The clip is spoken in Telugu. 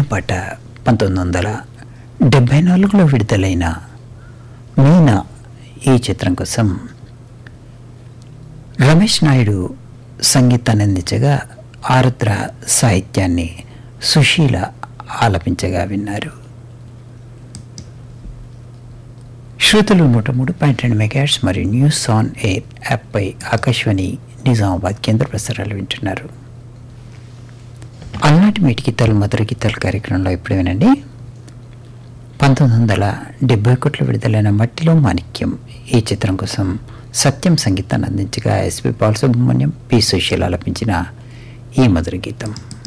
పాట పంతొమ్మిది వందల డెబ్భై నాలుగులో విడుదలైన మీనా ఈ చిత్రం కోసం రమేష్ నాయుడు సంగీతాన్ని అందించగా ఆరుద్ర సాహిత్యాన్ని సుశీల ఆలపించగా విన్నారు శ్రోతలు నూట మూడు పాయింట్ రెండు మెగాట్స్ మరియు న్యూస్ ఆన్ ఎయిర్ యాప్పై ఆకాశవాణి నిజామాబాద్ కేంద్ర ప్రసారాలు వింటున్నారు అలనాటి మేటి గీతాలు మధుర గీతాలు కార్యక్రమంలో ఇప్పుడు వినండి పంతొమ్మిది వందల డెబ్బై ఒకటిలో విడుదలైన మట్టిలో మాణిక్యం ఈ చిత్రం కోసం సత్యం సంగీతాన్ని అందించగా ఎస్పి బాలసుబ్రహ్మణ్యం పి సుశీల ఆలపించిన ఈ మధుర గీతం